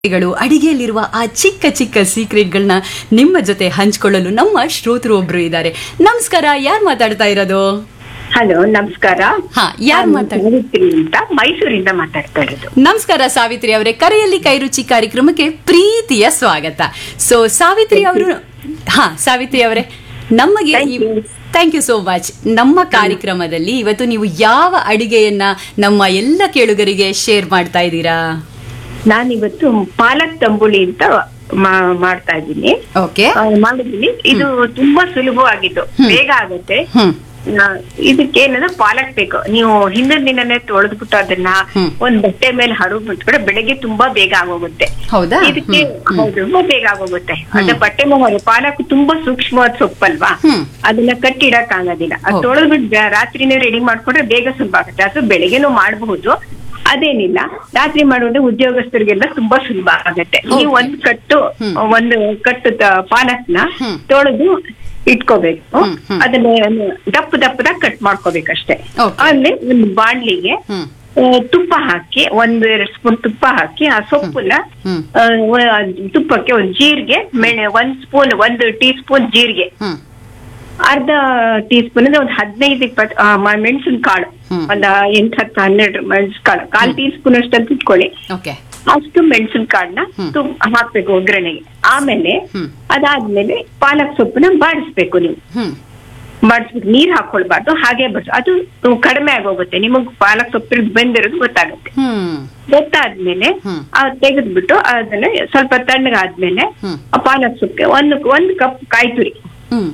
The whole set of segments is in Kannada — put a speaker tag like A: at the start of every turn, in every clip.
A: ಗಳು ಅಡಿಗೆಯಲ್ಲಿರುವ ಆ ಚಿಕ್ಕ ಚಿಕ್ಕ ಸೀಕ್ರೆಟ್ಗಳನ್ನ ನಿಮ್ಮ ಜೊತೆ ಹಂಚ್ಕೊಳ್ಳಲು ನಮ್ಮ ಶ್ರೋತೃ ಒಬ್ರು ಇದ್ದಾರೆ ನಮಸ್ಕಾರ ಯಾರು ಮಾತಾಡ್ತಾ ಇರೋದು
B: ಹಲೋ ನಮಸ್ಕಾರ
A: ಹಾ, ಯಾರ್
B: ನಾನು
A: ಮಾತಾಡ್-
B: ಸಾವಿತ್ರಿ ಅಂತ ಮೈಸೂರಿಂದ ಮಾತಾಡ್ತಾ ಇರೋದು
A: ನಮಸ್ಕಾರ ಸಾವಿತ್ರಿ ಅವರೇ ಕರೆಯಲ್ಲಿ ಕೈರುಚಿ ಕಾರ್ಯಕ್ರಮಕ್ಕೆ ಪ್ರೀತಿಯ ಸ್ವಾಗತ ಸೊ ಸಾವಿತ್ರಿ ಅವರು ಹಾ ಸಾವಿತ್ರಿ ಅವರೇ ನಮಗೆ
B: Thank you.
A: Thank you so much ನಮ್ಮ ಕಾರ್ಯಕ್ರಮದಲ್ಲಿ ಇವತ್ತು ನೀವು ಯಾವ ಅಡಿಗೆಯನ್ನ ನಮ್ಮ ಎಲ್ಲ ಕೇಳುಗರಿಗೆ ಶೇರ್ ಮಾಡ್ತಾ ಇದ್ದೀರಾ
B: ನಾನಿವತ್ತು ಪಾಲಕ್ ತಂಬುಳಿ ಅಂತ ಮಾ- ಮಾಡ್ತಾ ಇದ್ದೀನಿ
A: ಓಕೆ
B: ಆ, ಮಾಡಿದ್ದೀನಿ ಇದು ತುಂಬಾ ಸುಲಭವಾಗಿದ್ದು ಬೇಗ ಆಗುತ್ತೆ
A: ಹ್ಮ್
B: ಆ, ಇದಕ್ಕೆ ಏನಂದ್ರೆ ಪಾಲಕ್ ಬೇಕು ನೀವು ಹಿಂದಿನ ದಿನನೇ ತೊಳೆದ್ಬಿಟ್ಟು ಅದನ್ನ
A: ಹ್ಮ್.
B: ಒಂದ್ ಬಟ್ಟೆ ಮೇಲೆ ಹರಡು ಬಿಟ್ಬಿಟ್ರೆ ಬೆಳಗ್ಗೆ ತುಂಬಾ ಬೇಗ ಆಗೋಗುತ್ತೆ
A: ಹೌದಾ
B: ಇದಕ್ಕೆ
A: ಹ್ಮ್, ಹ್ಮ್.
B: ಹೌದು ತುಂಬಾ ಬೇಗ ಆಗೋಗುತ್ತೆ ಅದ ಬಟ್ಟೆ ಮೇಲೆ ಪಾಲಕ್ ತುಂಬಾ ಸೂಕ್ಷ್ಮವಾದ ಸೊಪ್ಪಲ್ವಾ
A: ಹ್ಮ್.
B: ಅದನ್ನ ಕಟ್ಟಿ ಇಡಕ್ ಆಗೋದಿಲ್ಲ ಅದು
A: ಹೌದು.
B: ತೊಳೆದ್ಬಿಟ್ಟು ರಾತ್ರಿನೇ ರೆಡಿ ಮಾಡ್ಕೊಂಡ್ರೆ ಬೇಗ ಸುಲಭ ಆಗುತ್ತೆ ಅದು ಬೆಳಗ್ಗೆನೂ ಮಾಡಬಹುದು ಅದೇನಿಲ್ಲ ರಾತ್ರಿ ಮಾಡುವಂದ್ರೆ ಉದ್ಯೋಗಸ್ಥರಿಗೆಲ್ಲ ತುಂಬಾ ಸುಲಭ ಆಗುತ್ತೆ ನೀವು
A: Okay.
B: ಒಂದ್ ಕಟ್ಟು
A: ಹ್ಮ್.
B: ಒಂದು ಕಟ್ಟು ತ- ಪಾಲಕ್ನ
A: ಹ್ಮ್.
B: ತೊಳೆದು ಇಟ್ಕೋಬೇಕು
A: ಹ್ಮ್, ಹ್ಮ್.
B: ಅದನ್ನ ದಪ್ಪ ದಪ್ಪದಾಗ ಕಟ್ ಮಾಡ್ಕೋಬೇಕಷ್ಟೇ
A: Okay.
B: ಆಮೇಲೆ ಒಂದು ಬಾಣ್ಲಿಗೆ
A: ಹ್ಮ್
B: ಆ, ತುಪ್ಪ ಹಾಕಿ ಒಂದ್ ಎರಡು ಸ್ಪೂನ್ ತುಪ್ಪ ಹಾಕಿ ಆ ಸೊಪ್ಪನ್ನ
A: ಹ್ಮ್
B: ಆ, ವ- ತುಪ್ಪಕ್ಕೆ ಒಂದ್ ಜೀರಿಗೆ ಮೆಣೆ ಒಂದ್ ಸ್ಪೂನ್ ಒಂದು ಟೀ ಸ್ಪೂನ್ ಜೀರಿಗೆ
A: ಹ್ಮ್
B: ಅರ್ಧ ಟೀ ಸ್ಪೂನ್ ಅಂದ್ರೆ ಒಂದ್ ಹದಿನೈದು ಇಪ್ಪತ್ತು ಮೆಣಸಿನ ಕಾಳು
A: ಹ್ಮ್.
B: ಒಂದ್ ಎಂಟ್ ಹತ್ತು ಹನ್ನೆರಡು ಮೆಣಸಿನ ಕಾಳು ಕಾಲ್ ಟೀ ಸ್ಪೂನ್ ಅಷ್ಟಂತ ಇಟ್ಕೊಳ್ಳಿ
A: ಓಕೆ
B: ಅಷ್ಟು ಮೆಣಸಿನ ಕಾಳನ್ನ
A: ಹ್ಮ್.
B: ಹಾಕ್ಬೇಕು ಒಗ್ಗರಣೆಗೆ ಆಮೇಲೆ
A: ಹ್ಮ್.
B: ಅದಾದ್ಮೇಲೆ ಪಾಲಕ್ ಸೊಪ್ಪನ್ನ ಬಾಡಿಸ್ಬೇಕು ನೀವು
A: ಹ್ಮ್
B: ಬಾಡಿಸ್ಬೇಕು ನೀರ್ ಹಾಕೊಳ್ಬಾರ್ದು ಹಾಗೆ ಬಸ್ ಅದು ಕಡಿಮೆ ಆಗೋಗುತ್ತೆ ನಿಮಗ್ ಪಾಲಕ್ ಸೊಪ್ಪು ಬೆಂದಿರೋದು ಗೊತ್ತಾಗುತ್ತೆ
A: ಹ್ಮ್
B: ಗೊತ್ತಾದ್ಮೇಲೆ
A: ಹ್ಮ್.
B: ಆ ತೆಗೆದ್ಬಿಟ್ಟು ಅದನ್ನ ಸ್ವಲ್ಪ ತಣ್ಣಗಾದ್ಮೇಲೆ
A: ಹ್ಮ್.
B: ಆ ಪಾಲಕ್ ಸೊಪ್ಪಿಗೆ ಒಂದು ಒಂದು ಕಪ್ ಕಾಯಿ ತುರಿ
A: ಹ್ಮ್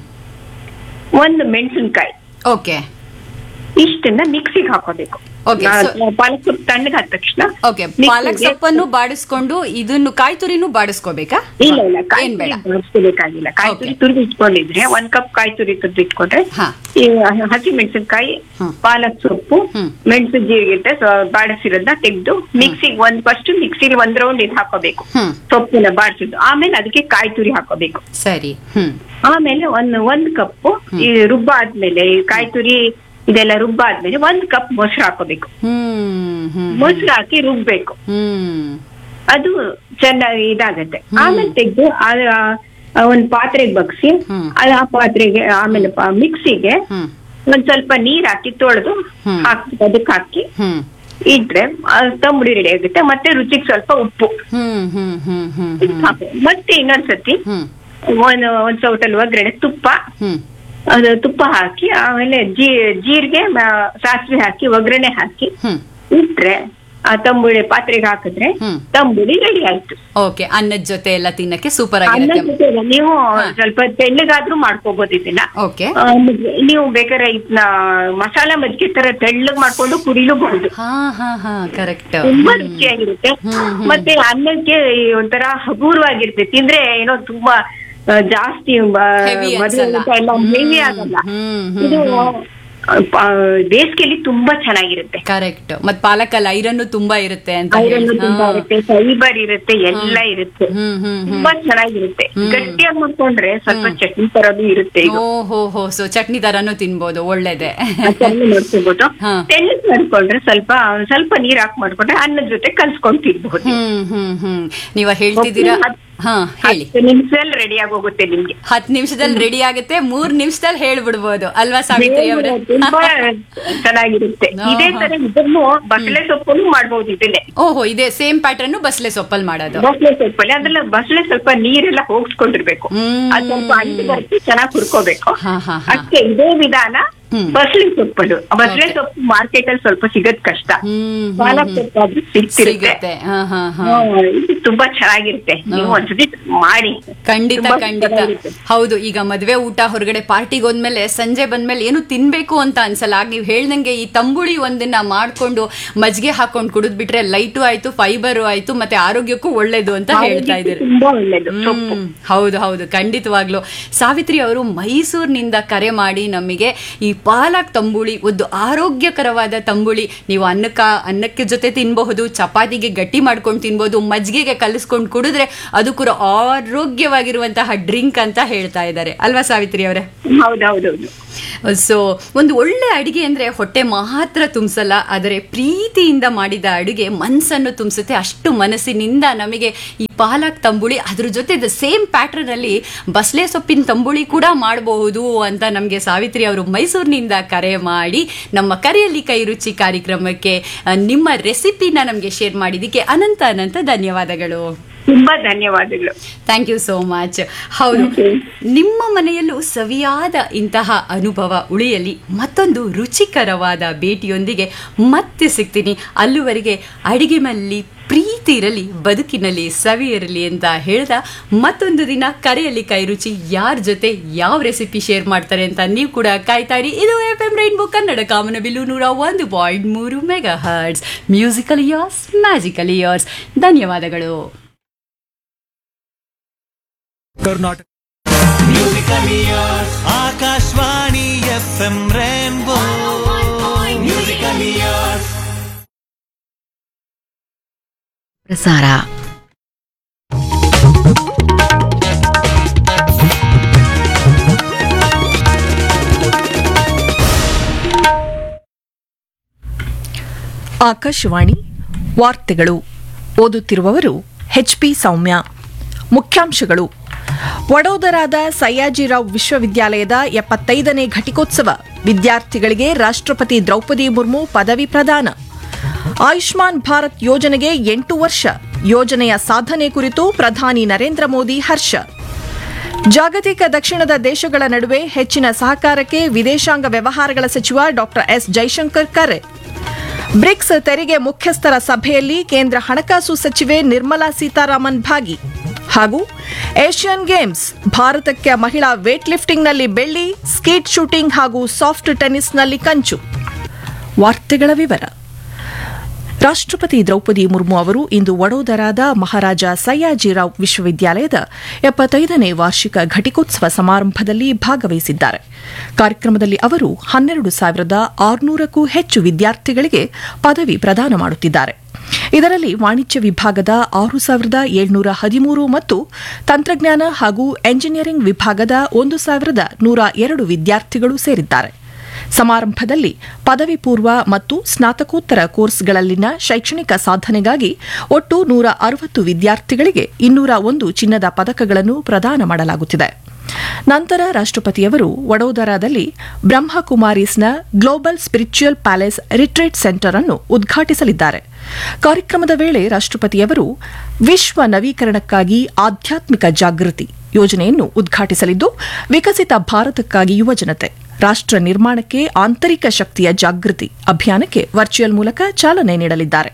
B: ಒಂದು ಮೆಣಸಿನ್ಕಾಯಿ
A: ಓಕೆ
B: ಇಷ್ಟನ್ನ ಮಿಕ್ಸಿಗೆ ಹಾಕೋಬೇಕು
A: Okay,
B: ಆ,
A: so-
B: ಪಾಲಕ್ ಸೊಪ್ಪು ತಣ್ಣಗಾದ ತಕ್ಷಣ
A: ಓಕೆ
B: ಮಿಕ್ಸಿಗೆ-
A: ಪಾಲಕ್ ಸೊಪ್ಪನ್ನು ಬಾಡಿಸ್ಕೊಂಡು ಇದನ್ನು ಕಾಯಿ ತುರಿನೂ ಬಾಡಿಸ್ಕೋಬೇಕಾ
B: ಇಲ್ಲ ಇಲ್ಲ ಕಾಯಿ
A: ಏನ್ ಬೇಡ
B: ತುರಿ ಬಳಸ್ಕೋಬೇಕಾಗಿಲ್ಲ ಕಾಯಿ
A: Okay.
B: ತುರಿ ತುರಿದು ಇಟ್ಕೊಂಡಿದ್ರೆ ಒಂದ್ ಕಪ್ ಕಾಯಿ ತುರಿ ತುರಿದು ಇಟ್ಕೊಂಡ್ರೆ
A: ಹಾ
B: ಈ ಹಸಿ ಮೆಣಸಿನ್ಕಾಯಿ
A: ಹ್ಮ್.
B: ಪಾಲಕ್ ಸೊಪ್ಪು
A: ಹ್ಮ್.
B: ಮೆಣಸು ಜೀರಿಗೆ ಬಾಡಿಸಿರೋದನ್ನ ತೆಗೆದು ಮಿಕ್ಸಿಗೆ ಒಂದ್ ಫಸ್ಟ್ ಮಿಕ್ಸಿಲಿ ಒಂದ್ ರೌಂಡ್ ಇದು ಹಾಕೋಬೇಕು
A: ಹ್ಮ್
B: ಸೊಪ್ಪನ್ನ ಬಾಡಿಸಿದ್ದು ಆಮೇಲೆ ಅದಕ್ಕೆ ಕಾಯಿ ತುರಿ ಹಾಕೋಬೇಕು
A: ಸರಿ ಹ್ಮ್
B: ಆಮೇಲೆ ಒಂದ್ ಒಂದ್ ಕಪ್ ಈ ರುಬ್ಬ ಆದ್ಮೇಲೆ ಈ ಕಾಯಿ ತುರಿ ಇದೆಲ್ಲ ರುಬ್ಬ ಆದ್ಮೇಲೆ ಒಂದ್ ಕಪ್ ಮೊಸರು ಹಾಕೋಬೇಕು
A: ಹ್ಮ್ ಹ್ಮ್
B: ಮೊಸರು ಹಾಕಿ ರುಬ್ಬೇಕು
A: ಹ್ಮ್
B: ಅದು ಚೆನ್ನಾಗಿ ಇದಾಗತ್ತೆ ಆಮೇಲೆ ತೆಗೆದು ಒಂದ್ ಪಾತ್ರೆಗೆ ಬಗ್ಸಿ
A: ಹ್ಮ್.
B: ಅದು ಆ ಪಾತ್ರೆಗೆ ಆಮೇಲೆ ಪ- ಮಿಕ್ಸಿಗೆ
A: ಹ್ಮ್
B: ಒಂದ್ ಸ್ವಲ್ಪ ನೀರ್ ಹಾಕಿ ತೊಳೆದು
A: ಹ್ಮ್.
B: ಹಾಕಿ ಅದಕ್ಕೆ ಹಾಕಿ
A: ಹ್ಮ್
B: ಇಟ್ರೆ ಆ ತಂಬುಳಿ ರೆಡಿ ಆಗುತ್ತೆ ಮತ್ತೆ ರುಚಿಗೆ ಸ್ವಲ್ಪ ಉಪ್ಪು
A: ಹ್ಮ್ ಹ್ಮ್ ಹ್ಮ್ ಹ್ಮ್ ಹ್ಮ್
B: ಹಾಕು. ಮತ್ತೆ ಇನ್ನೊಂದ್ಸತಿ
A: ಹ್ಮ್
B: ಒಂದ್ ಒಂದ್ ಸೌಟಲ್ಲಿ ಒಗ್ಗರಣೆ ತುಪ್ಪ
A: ಹ್ಮ್
B: ಅದು ತುಪ್ಪ ಹಾಕಿ ಆಮೇಲೆ ಜೀ ಜೀರಿಗೆ ಮ- ಸಾಸಿವೆ ಹಾಕಿ ಒಗ್ಗರಣೆ ಹಾಕಿ
A: ಹ್ಮ್
B: ಇಟ್ರೆ ಆ ತಂಬುಳಿ ಪಾತ್ರೆಗೆ ಹಾಕಿದ್ರೆ
A: ಹ್ಮ್.
B: ತಂಬುಳಿ ರೆಡಿ ಆಯ್ತು
A: ಓಕೆ ಅನ್ನದ ಜೊತೆ ಎಲ್ಲ ತಿನ್ನಕ್ಕೆ ಸೂಪರ್
B: ಅನ್ನ
A: ಆಗಿರುತ್ತೆ
B: ಜೊತೆಗೆ ನೀವು
A: ಹಾ.
B: ಸ್ವಲ್ಪ ತೆಳ್ಳಗಾದ್ರೂ ಮಾಡ್ಕೋಬಹುದು ಇದನ್ನ
A: ಓಕೆ
B: ಆ, ನೀವು ಬೇಕಾದ್ರೆ ಇದನ್ನ ಮಸಾಲ ಮಜ್ಜಿಗೆ ತರ ತೆಳ್ಳಗ್ ಮಾಡ್ಕೊಂಡು ಕುಡಿಲೂಬಹುದು
A: ಹಾ ಹಾ ಹಾ ಕರೆಕ್ಟ್
B: ತುಂಬಾ ರುಚಿಯಾಗಿರುತ್ತೆ
A: ಹ್ಮ್, ಹ್ಮ್.
B: ಮತ್ತೆ ಅನ್ನಕ್ಕೆ ಈ ಒಂಥರ ಹಗೂರವಾಗಿರುತ್ತೆ ತಿಂದ್ರೆ ಏನೋ ತುಂಬಾ ಆ, ಜಾಸ್ತಿ ಬ-
A: Heavy
B: ಮದುವೆ
A: ಅನ್ಸಲ್ಲ.
B: ಊಟ ಎಲ್ಲ ಹೆವಿ ಆಗಲ್ಲ
A: ಹ್ಮ್, ಹ್ಮ್,
B: ಇದು
A: ಹ್ಮ್.
B: ಆ, ಬೇಸಿಗೆಯಲ್ಲಿ ತುಂಬಾ ಚೆನ್ನಾಗಿರುತ್ತೆ
A: ಕರೆಕ್ಟ್ ಮತ್ ಪಾಲಕಲ್ಲಿ ಐರನ್ ತುಂಬಾ ಇರುತ್ತೆ ಅಂತ
B: ಐರನ್
A: ಹೇಳಿ.
B: ತುಂಬಾ
A: ಹಾ.
B: ಇರುತ್ತೆ ಫೈಬರ್ ಇರುತ್ತೆ ಎಲ್ಲ ಇರುತ್ತೆ
A: ಹ್ಮ್ ಹ್ಮ್ ಹ್ಮ್
B: ತುಂಬಾ ಚೆನ್ನಾಗಿರುತ್ತೆ
A: ಹ್ಮ್.
B: ಗಟ್ಟಿಯಾಗಿ ಮಾಡ್ಕೊಂಡ್ರೆ ಸ್ವಲ್ಪ ಚಟ್ನಿ ತರದು ಇರುತ್ತೆ ಇದು
A: ಓ ಹೋ ಹೋ ಸೊ ಚಟ್ನಿ ತರಾನು ತಿನ್ಬೋದು ಒಳ್ಳೇದೆ
B: ಅದನ್ನ ನೋಡ್ಕೋಬಹುದು
A: ಹಾ.
B: ತೆಳ್ಳಗ್ ಮಾಡ್ಕೊಂಡ್ರೆ ಸ್ವಲ್ಪ ಸ್ವಲ್ಪ ನೀರ್ ಹಾಕಿ ಮಾಡ್ಕೊಂಡ್ರೆ ಅನ್ನದ ಜೊತೆ ಕಲ್ಸ್ಕೊಂಡ್ ತಿನ್ಬಹುದು
A: ಹ್ಮ್ ಹ್ಮ್ ಹ್ಮ್ ನೀವ ಹೇಳ್ತಿದ್ದೀರಾ
B: ಹತ್ತು-
A: ಹಾ ಹೇಳಿ
B: ಹತ್ತು ನಿಮಿಷದಲ್ಲಿ ರೆಡಿ ಆಗೋಗುತ್ತೆ ನಿಮ್ಗೆ
A: ಹತ್ ನಿಮಿಷದಲ್ಲಿ ರೆಡಿ ಆಗುತ್ತೆ ಮೂರ್ ನಿಮಿಷದಲ್ಲಿ ಹೇಳ್ಬಿಡ್ಬೋದು ಅಲ್ವಾ ಸಾವಿತ್ರಿ ಅವ್ರೆ
B: ತುಂಬಾ ಚೆನ್ನಾಗಿರುತ್ತೆ
A: ಹಾ,
B: ಇದೇ
A: ಹಾ.
B: ತರ ಇದನ್ನು ಬಸಳೆ ಸೊಪ್ಪನ್ನು ಮಾಡ್ಬೋದು ಇದನ್ನೇ
A: ಓಹೋ ಇದೆ ಸೇಮ್ ಪ್ಯಾಟರ್ನ್ ಬಸ್ಲೆ ಸೊಪ್ಪಲ್ಲಿ ಮಾಡೋದು
B: ಬಸಳೆ ಸೊಪ್ಪಲ್ಲಿ ಅದ್ರಲ್ಲಿ ಬಸಳೆ ಸ್ವಲ್ಪ ನೀರೆಲ್ಲ ಹೋಗಿಸ್ಕೊಂಡಿರ್ಬೇಕು
A: ಹ್ಮ್.
B: ಅದ್ ಸ್ವಲ್ಪ ಅಂಟು ಬರ್ತಿ ಚೆನ್ನಾಗಿ ಹುರ್ಕೋಬೇಕು
A: ಹಾ, ಹಾ, ಹಾ.
B: ಅಷ್ಟೇ ಇದೇ ವಿಧಾನ
A: ಹ್ಮ್.
B: ಬಸಳೆ ಸೊಪ್ಪದು ಬಸಳೆ
A: Okay.
B: ಸೊಪ್ಪು ಮಾರ್ಕೆಟ್ ಅಲ್ಲಿ ಸ್ವಲ್ಪ ಸಿಗದ್ ಕಷ್ಟ
A: ಹ್ಮ್, ಹ್ಮ್,
B: ಪಾಲಕ್
A: ಹ್ಮ್.
B: ಸೊಪ್ಪು ಆದ್ರೂ ಸಿಗ್ತಿರುತ್ತೆ
A: ಸಿಗುತ್ತೆ ಹಾ ಹಾ ಹಾ
B: ಹಾ, ಇದು ತುಂಬಾ ಚೆನ್ನಾಗಿರುತ್ತೆ ನೀವು
A: ಹಾ.
B: ಒಂದ್ಸತಿ ಮಾಡಿ
A: ಖಂಡಿತ
B: ತುಂಬಾ
A: ಖಂಡಿತ
B: ಚೆನ್ನಾಗಿರುತ್ತೆ.
A: ಹೌದು ಈಗ ಮದ್ವೆ ಊಟ ಹೊರಗಡೆ ಪಾರ್ಟಿಗೆ ಹೋದ್ಮೇಲೆ ಸಂಜೆ ಬಂದ್ಮೇಲೆ ಏನು ತಿನ್ಬೇಕು ಅಂತ ಅನ್ಸಲ್ಲ ಆಗ ನೀವು ಹೇಳ್ದಂಗೆ ಈ ತಂಬುಳಿ ಒಂದನ್ನ ಮಾಡ್ಕೊಂಡು ಮಜ್ಜಿಗೆ ಹಾಕೊಂಡು ಕುಡಿದ್ ಬಿಟ್ರೆ ಲೈಟು ಆಯ್ತು ಫೈಬರು ಆಯ್ತು ಮತ್ತೆ ಆರೋಗ್ಯಕ್ಕೂ ಒಳ್ಳೇದು ಅಂತ ಹೇಳ್ತಾ
B: ಆರೋಗ್ಯಕ್ಕೆ
A: ಇದ್ದೀರಿ
B: ತುಂಬಾ ಒಳ್ಳೇದು ಸೊಪ್ಪು
A: ಹ್ಮ್, ಹೌದು ಹೌದು ಖಂಡಿತವಾಗ್ಲು ಸಾವಿತ್ರಿ ಅವರು ಮೈಸೂರಿನಿಂದ ಕರೆ ಮಾಡಿ ನಮಗೆ ಈ ಪಾಲಕ್ ತಂಬುಳಿ ಒಂದು ಆರೋಗ್ಯಕರವಾದ ತಂಬುಳಿ ನೀವು ಅನ್ನಕ್ಕ ಅನ್ನಕ್ಕೆ ಜೊತೆ ತಿನ್ಬಹುದು ಚಪಾತಿಗೆ ಗಟ್ಟಿ ಮಾಡ್ಕೊಂಡು ತಿನ್ಬೋದು ಮಜ್ಜಿಗೆಗೆ ಕಲಿಸ್ಕೊಂಡು ಕುಡಿದ್ರೆ ಅದು ಕೂಡ ಆರೋಗ್ಯವಾಗಿರುವಂತಹ ಡ್ರಿಂಕ್ ಅಂತ ಹೇಳ್ತಾ ಇದ್ದಾರೆ ಅಲ್ವಾ ಸಾವಿತ್ರಿ ಅವರೇ
B: ಹೌದೌದೌದು
A: ಸೊ ಒಂದು ಒಳ್ಳೆ ಅಡಿಗೆ ಅಂದ್ರೆ ಹೊಟ್ಟೆ ಮಾತ್ರ ತುಂಬಿಸಲ್ಲ ಆದರೆ ಪ್ರೀತಿಯಿಂದ ಮಾಡಿದ ಅಡುಗೆ ಮನಸ್ಸನ್ನು ತುಂಬಿಸುತ್ತೆ ಅಷ್ಟು ಮನಸ್ಸಿನಿಂದ ನಮಗೆ ಈ ಪಾಲಕ್ ತಂಬುಳಿ ಅದ್ರ ಜೊತೆ ಸೇಮ್ ಪ್ಯಾಟರ್ನ್ ಅಲ್ಲಿ ಬಸ್ಲೆ ಸೊಪ್ಪಿನ ತಂಬುಳಿ ಕೂಡ ಮಾಡಬಹುದು ಅಂತ ನಮಗೆ ಸಾವಿತ್ರಿ ಅವರು ಮೈಸೂರಿನಿಂದ ಕರೆ ಮಾಡಿ ನಮ್ಮ ಕರೆಯಲ್ಲಿ ಕೈ ರುಚಿ ಕಾರ್ಯಕ್ರಮಕ್ಕೆ ಆ, ನಿಮ್ಮ ರೆಸಿಪಿನ ನಮಗೆ ಶೇರ್ ಮಾಡಿದ್ದಕ್ಕೆ ಅನಂತ ಅನಂತ ಧನ್ಯವಾದಗಳು
B: ತುಂಬಾ ಧನ್ಯವಾದಗಳು
A: ಥ್ಯಾಂಕ್ ಯು ಸೋ ಮಚ್ ಹೌದು ನಿಮ್ಮ ಮನೆಯಲ್ಲೂ ಸವಿಯಾದ ಇಂತಹ ಅನುಭವ ಉಳಿಯಲಿ ಮತ್ತೊಂದು ರುಚಿಕರವಾದ ಭೇಟಿಯೊಂದಿಗೆ ಮತ್ತೆ ಸಿಗ್ತೀನಿ ಅಲ್ಲಿವರೆಗೆ ಅಡಿಗೆ ಮಲ್ಲಿ ಪ್ರೀತಿ ಇರಲಿ ಬದುಕಿನಲ್ಲಿ ಸವಿ ಇರಲಿ ಅಂತ ಹೇಳ್ದ ಮತ್ತೊಂದು ದಿನ ಕರೆಯಲ್ಲಿ ಕೈ ರುಚಿ ಯಾರ ಜೊತೆ ಯಾವ ರೆಸಿಪಿ ಶೇರ್ ಮಾಡ್ತಾರೆ ಅಂತ ನೀವು ಕೂಡ ಕಾಯ್ತಾ ಇರಿ ಇದು ಎಫ್ ಎಂ ರೈನ್ಬೋ ಕನ್ನಡ ಕಾಮನಬಿಲ್ಲು ನೂರ ಒಂದು ಪಾಯಿಂಟ್ ಮೂರು megahertz musical years magical years ಧನ್ಯವಾದಗಳು
C: Karnataka
D: Akashvani F M rainbow musical years
E: ಪ್ರಸಾರ
F: ಆಕಾಶವಾಣಿ ವಾರ್ತೆಗಳು ಓದುತ್ತಿರುವವರು ಎಚ್ಪಿ ಸೌಮ್ಯ ಮುಖ್ಯಾಂಶಗಳು ವಡೋದರಾದ ಸಯ್ಯಾಜಿರಾವ್ ವಿಶ್ವವಿದ್ಯಾಲಯದ ಎಪ್ಪತ್ತೈದನೇ ಘಟಿಕೋತ್ಸವ ವಿದ್ಯಾರ್ಥಿಗಳಿಗೆ ರಾಷ್ಟ್ರಪತಿ ದ್ರೌಪದಿ ಮುರ್ಮು ಪದವಿ ಪ್ರದಾನ ಆಯುಷ್ಮಾನ್ ಭಾರತ್ ಯೋಜನೆಗೆ ಎಂಟು ವರ್ಷ ಯೋಜನೆಯ ಸಾಧನೆ ಕುರಿತು ಪ್ರಧಾನಿ ನರೇಂದ್ರ ಮೋದಿ ಹರ್ಷ ಜಾಗತಿಕ ದಕ್ಷಿಣದ ದೇಶಗಳ ನಡುವೆ ಹೆಚ್ಚಿನ ಸಹಕಾರಕ್ಕೆ ವಿದೇಶಾಂಗ ವ್ಯವಹಾರಗಳ ಸಚಿವ ಡಾ ಎಸ್ ಜೈಶಂಕರ್ ಕರೆ ಬ್ರಿಕ್ಸ್ ತೆರಿಗೆ ಮುಖ್ಯಸ್ಥರ ಸಭೆಯಲ್ಲಿ ಕೇಂದ್ರ ಹಣಕಾಸು ಸಚಿವೆ ನಿರ್ಮಲಾ ಸೀತಾರಾಮನ್ ಭಾಗಿ ಹಾಗೂ ಏಷ್ಯನ್ ಗೇಮ್ಸ್ ಭಾರತಕ್ಕೆ ಮಹಿಳಾ ವೇಟ್ ಲಿಫ್ಟಿಂಗ್ನಲ್ಲಿ ಬೆಳ್ಳಿ ಸ್ಕೀಟ್ ಶೂಟಿಂಗ್ ಹಾಗೂ ಸಾಫ್ಟ್ ಟೆನ್ನಿಸ್ನಲ್ಲಿ ಕಂಚು ವಾರ್ತೆಗಳ ವಿವರ ರಾಷ್ಟ್ರಪತಿ ದ್ರೌಪದಿ ಮುರ್ಮು ಅವರು ಇಂದು ವಡೋದರಾದ ಮಹಾರಾಜ ಸಯ್ಯಾಜಿರಾವ್ ವಿಶ್ವವಿದ್ಯಾಲಯದ ಎಪ್ಪತ್ತೈದನೇ ವಾರ್ಷಿಕ ಘಟಿಕೋತ್ಸವ ಸಮಾರಂಭದಲ್ಲಿ ಭಾಗವಹಿಸಿದ್ದಾರೆ ಕಾರ್ಯಕ್ರಮದಲ್ಲಿ ಅವರು ಹನ್ನೆರಡು ಸಾವಿರದ ಆರುನೂರಕ್ಕೂ ಹೆಚ್ಚು ವಿದ್ಯಾರ್ಥಿಗಳಿಗೆ ಪದವಿ ಪ್ರದಾನ ಮಾಡುತ್ತಿದ್ದಾರೆ ಇದರಲ್ಲಿ ವಾಣಿಜ್ಯ ವಿಭಾಗದ ಆರು ಸಾವಿರದ ಏಳ್ನೂರ ಹದಿಮೂರು ಮತ್ತು ತಂತ್ರಜ್ಞಾನ ಹಾಗೂ ಎಂಜಿನಿಯರಿಂಗ್ ವಿಭಾಗದ ಒಂದು ಸಾವಿರದ ನೂರ ಎರಡು ವಿದ್ಯಾರ್ಥಿಗಳು ಸೇರಿದ್ದಾರೆ ಸಮಾರಂಭದಲ್ಲಿ ಪದವಿ ಪೂರ್ವ ಮತ್ತು ಸ್ನಾತಕೋತ್ತರ ಕೋರ್ಸ್ಗಳಲ್ಲಿನ ಶೈಕ್ಷಣಿಕ ಸಾಧನೆಗಾಗಿ ಒಟ್ಟು ನೂರ ಅರವತ್ತು ವಿದ್ಯಾರ್ಥಿಗಳಿಗೆ ಇನ್ನೂರ ಒಂದು ಚಿನ್ನದ ಪದಕಗಳನ್ನು ಪ್ರದಾನ ಮಾಡಲಾಗುತ್ತಿದೆ ನಂತರ ರಾಷ್ಟ್ರಪತಿಯವರು ವಡೋದರಾದಲ್ಲಿ ಬ್ರಹ್ಮಕುಮಾರೀಸ್ನ global spiritual palace retreat centre ಅನ್ನು ಉದ್ಘಾಟಿಸಲಿದ್ದಾರೆ ಕಾರ್ಯಕ್ರಮದ ವೇಳೆ ರಾಷ್ಟ್ರಪತಿಯವರು ವಿಶ್ವ ನವೀಕರಣಕ್ಕಾಗಿ ಆಧ್ಯಾತ್ಮಿಕ ಜಾಗೃತಿ ಯೋಜನೆಯನ್ನು ಉದ್ಘಾಟಿಸಲಿದ್ದು ವಿಕಸಿತ ಭಾರತಕ್ಕಾಗಿ ಯುವಜನತೆ ರಾಷ್ಟ್ರ ನಿರ್ಮಾಣಕ್ಕೆ ಆಂತರಿಕ ಶಕ್ತಿಯ ಜಾಗೃತಿ ಅಭಿಯಾನಕ್ಕೆ ವರ್ಚುವಲ್ ಮೂಲಕ ಚಾಲನೆ ನೀಡಲಿದ್ದಾರೆ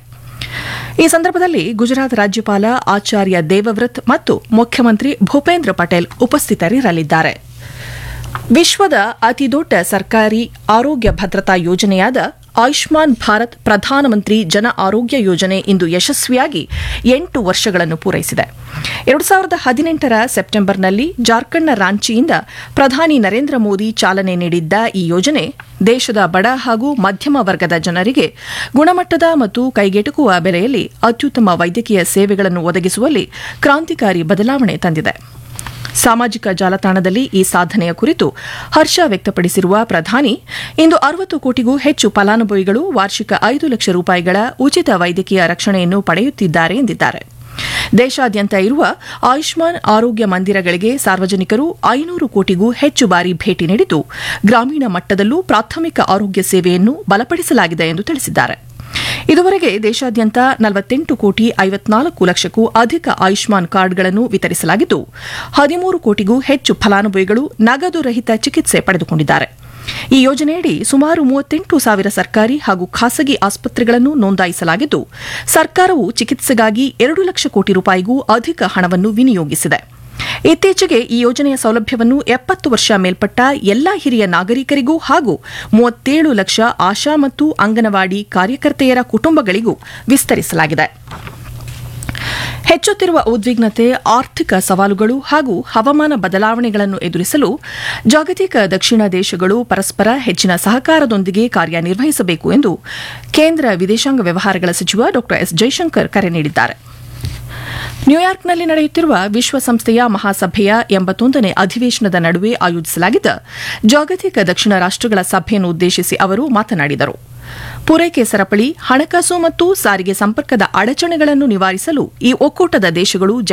F: ಈ ಸಂದರ್ಭದಲ್ಲಿ ಗುಜರಾತ್ ರಾಜ್ಯಪಾಲ ಆಚಾರ್ಯ ದೇವವ್ರತ್ ಮತ್ತು ಮುಖ್ಯಮಂತ್ರಿ ಭೂಪೇಂದ್ರ ಪಟೇಲ್ ಉಪಸ್ಥಿತರಿರಲಿದ್ದಾರೆ ವಿಶ್ವದ ಅತಿದೊಡ್ಡ ಸರ್ಕಾರಿ ಆರೋಗ್ಯ ಭದ್ರತಾ ಯೋಜನೆಯಾದ ಆಯುಷ್ಮಾನ್ ಭಾರತ್ ಪ್ರಧಾನಮಂತ್ರಿ ಜನ ಆರೋಗ್ಯ ಯೋಜನೆ ಇಂದು ಯಶಸ್ವಿಯಾಗಿ ಎಂಟು ವರ್ಷಗಳನ್ನು ಪೂರೈಸಿದೆ ಎರಡು ಸಾವಿರದ ಹದಿನೆಂಟರ ಸೆಪ್ಟೆಂಬರ್ನಲ್ಲಿ ಜಾರ್ಖಂಡ್ನ ರಾಂಚಿಯಿಂದ ಪ್ರಧಾನಿ ನರೇಂದ್ರ ಮೋದಿ ಚಾಲನೆ ನೀಡಿದ್ದ ಈ ಯೋಜನೆ ದೇಶದ ಬಡ ಹಾಗೂ ಮಧ್ಯಮ ವರ್ಗದ ಜನರಿಗೆ ಗುಣಮಟ್ಟದ ಮತ್ತು ಕೈಗೆಟುಕುವ ಬೆಲೆಯಲ್ಲಿ ಅತ್ಯುತ್ತಮ ವೈದ್ಯಕೀಯ ಸೇವೆಗಳನ್ನು ಒದಗಿಸುವಲ್ಲಿ ಕ್ರಾಂತಿಕಾರಿ ಬದಲಾವಣೆ ತಂದಿದೆ ಸಾಮಾಜಿಕ ಜಾಲತಾಣದಲ್ಲಿ ಈ ಸಾಧನೆಯ ಕುರಿತು ಹರ್ಷ ವ್ಯಕ್ತಪಡಿಸಿರುವ ಪ್ರಧಾನಿ ಇಂದು ಅರವತ್ತು ಕೋಟಿಗೂ ಹೆಚ್ಚು ಫಲಾನುಭವಿಗಳು ವಾರ್ಷಿಕ ಐದು ಲಕ್ಷ ರೂಪಾಯಿಗಳ ಉಚಿತ ವೈದ್ಯಕೀಯ ರಕ್ಷಣೆಯನ್ನು ಪಡೆಯುತ್ತಿದ್ದಾರೆ ಎಂದಿದ್ದಾರೆ ದೇಶಾದ್ಯಂತ ಇರುವ ಆಯುಷ್ಮಾನ್ ಆರೋಗ್ಯ ಮಂದಿರಗಳಿಗೆ ಸಾರ್ವಜನಿಕರು ಐನೂರು ಕೋಟಿಗೂ ಹೆಚ್ಚು ಬಾರಿ ಭೇಟಿ ನೀಡಿದ್ದು ಗ್ರಾಮೀಣ ಮಟ್ಟದಲ್ಲೂ ಪ್ರಾಥಮಿಕ ಆರೋಗ್ಯ ಸೇವೆಯನ್ನು ಬಲಪಡಿಸಲಾಗಿದೆ ಎಂದು ತಿಳಿಸಿದ್ದಾರೆ ಇದುವರೆಗೆ ದೇಶಾದ್ಯಂತ ನಲವತ್ತೆಂಟು ಕೋಟಿ ಐವತ್ನಾಲ್ಕು ಲಕ್ಷಕ್ಕೂ ಅಧಿಕ ಆಯುಷ್ಮಾನ್ ಕಾರ್ಡ್ಗಳನ್ನು ವಿತರಿಸಲಾಗಿದ್ದು ಹದಿಮೂರು ಕೋಟಿಗೂ ಹೆಚ್ಚು ಫಲಾನುಭವಿಗಳು ನಗದು ರಹಿತ ಚಿಕಿತ್ಸೆ ಪಡೆದುಕೊಂಡಿದ್ದಾರೆ ಈ ಯೋಜನೆಯಡಿ ಸುಮಾರು ಮೂವತ್ತೆಂಟು ಸಾವಿರ ಸರ್ಕಾರಿ ಹಾಗೂ ಖಾಸಗಿ ಆಸ್ಪತ್ರೆಗಳನ್ನು ನೋಂದಾಯಿಸಲಾಗಿದ್ದು ಸರ್ಕಾರವು ಚಿಕಿತ್ಸೆಗಾಗಿ ಎರಡು ಲಕ್ಷ ಕೋಟಿ ರೂಪಾಯಿಗೂ ಅಧಿಕ ಹಣವನ್ನು ವಿನಿಯೋಗಿಸಿದೆ ಇತ್ತೀಚೆಗೆ ಈ ಯೋಜನೆಯ ಸೌಲಭ್ಯವನ್ನು ಎಪ್ಪತ್ತು ವರ್ಷ ಮೇಲ್ಪಟ್ಟ ಎಲ್ಲಾ ಹಿರಿಯ ನಾಗರಿಕರಿಗೂ ಹಾಗೂ ಮೂವತ್ತೇಳು ಲಕ್ಷ ಆಶಾ ಮತ್ತು ಅಂಗನವಾಡಿ ಕಾರ್ಯಕರ್ತೆಯರ ಕುಟುಂಬಗಳಿಗೂ ವಿಸ್ತರಿಸಲಾಗಿದೆ ಹೆಚ್ಚುತ್ತಿರುವ ಉದ್ವಿಗ್ನತೆ ಆರ್ಥಿಕ ಸವಾಲುಗಳು ಹಾಗೂ ಹವಾಮಾನ ಬದಲಾವಣೆಗಳನ್ನು ಎದುರಿಸಲು ಜಾಗತಿಕ ದಕ್ಷಿಣ ದೇಶಗಳು ಪರಸ್ಪರ ಹೆಚ್ಚಿನ ಸಹಕಾರದೊಂದಿಗೆ ಕಾರ್ಯನಿರ್ವಹಿಸಬೇಕು ಎಂದು ಕೇಂದ್ರ ವಿದೇಶಾಂಗ ವ್ಯವಹಾರಗಳ ಸಚಿವ ಡಾ ಎಸ್ ಜೈಶಂಕರ್ ಕರೆ ನೀಡಿದ್ದಾರೆ ನ್ಯೂಯಾರ್ಕ್ನಲ್ಲಿ ನಡೆಯುತ್ತಿರುವ ವಿಶ್ವಸಂಸ್ಥೆಯ ಮಹಾಸಭೆಯ ಎಂಬತ್ತೊಂದನೇ ಅಧಿವೇಶನದ ನಡುವೆ ಆಯೋಜಿಸಲಾಗಿದ್ದ ಜಾಗತಿಕ ದಕ್ಷಿಣ ರಾಷ್ಟಗಳ ಸಭೆಯನ್ನು ಉದ್ದೇಶಿಸಿ ಅವರು ಮಾತನಾಡಿದರು ಪೂರೈಕೆ ಸರಪಳಿ ಹಣಕಾಸು ಮತ್ತು ಸಾರಿಗೆ ಸಂಪರ್ಕದ ಅಡಚಣೆಗಳನ್ನು ನಿವಾರಿಸಲು ಈ ಒಕ್ಕೂಟದ ದೇಶಗಳು